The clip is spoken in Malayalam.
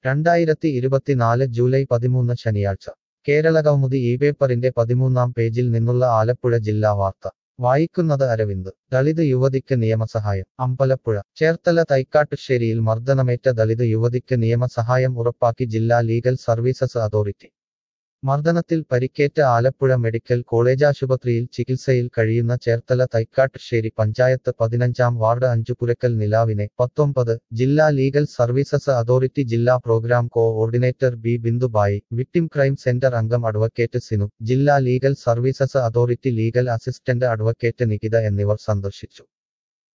രണ്ടായിരത്തി ഇരുപത്തിനാല് ജൂലൈ പതിമൂന്ന് ശനിയാഴ്ച കേരള കൗമുദി ഈ പേപ്പറിന്റെ പതിമൂന്നാം പേജിൽ നിന്നുള്ള ആലപ്പുഴ ജില്ലാ വാർത്ത വായിക്കുന്നത് അരവിന്ദ് ദളിത് യുവതിക്ക് നിയമസഹായം അമ്പലപ്പുഴ ചേർത്തല തൈക്കാട്ടുശ്ശേരിയിൽ മർദ്ദനമേറ്റ ദളിത് യുവതിക്ക് നിയമസഹായം ഉറപ്പാക്കി ജില്ലാ ലീഗൽ സർവീസസ് അതോറിറ്റി മർദ്ദനത്തിൽ പരിക്കേറ്റ ആലപ്പുഴ മെഡിക്കൽ കോളേജാശുപത്രിയിൽ ചികിത്സയിൽ കഴിയുന്ന ചേർത്തല തൈക്കാട്ടുശ്ശേരി പഞ്ചായത്ത് പതിനഞ്ചാം വാർഡ് അഞ്ചുപുരക്കൽ നിലാവിനെ പത്തൊമ്പത് ജില്ലാ ലീഗൽ സർവീസസ് അതോറിറ്റി ജില്ലാ programme coordinator B Bindubai victim crime centre അംഗം അഡ്വക്കേറ്റ് സിനു ജില്ലാ legal services authority legal assistant advocate Nikitha എന്നിവർ സന്ദർശിച്ചു